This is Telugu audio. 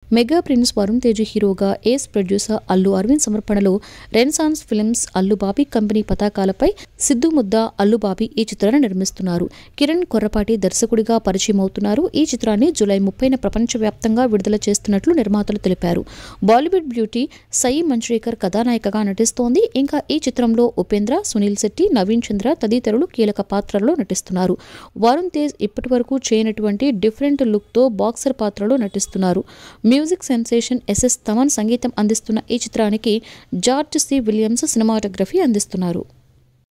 మెగా ప్రిన్స్ వరుణ్ తేజ్ హీరోగా ఏస్ ప్రొడ్యూసర్ అల్లు అరవింద్ సమర్పణలో Renaissance films Allu Bobby company పతాకాలపై సిద్ధు ముద్ద అల్లు బాబీ ఈ చిత్రాన్ని నిర్మిస్తున్నారు కిరణ్ కొర్రపాటి దర్శకుడిగా పరిచయం అవుతున్నారు ఈ చిత్రాన్ని జూలై ముప్పైన ప్రపంచవ్యాప్తంగా విడుదల చేస్తున్నట్లు నిర్మాతలు తెలిపారు బాలీవుడ్ బ్యూటీ సయి మంజ్రేకర్ కథానాయికగా నటిస్తోంది ఇంకా ఈ చిత్రంలో ఉపేంద్ర సునీల్ శెట్టి నవీన్ చంద్ర తదితరులు కీలక పాత్రల్లో నటిస్తున్నారు వరుణ్ తేజ్ ఇప్పటివరకు చేయనటువంటి డిఫరెంట్ లుక్తో బాక్సర్ పాత్రలో నటిస్తున్నారు మ్యూజిక్ సెన్సేషన్ ఎస్ఎస్ తమన్ సంగీతం అందిస్తున్న ఈ చిత్రానికి జార్జ్ సి విలియమ్స్ సినిమాటోగ్రఫీ అందిస్తున్నారు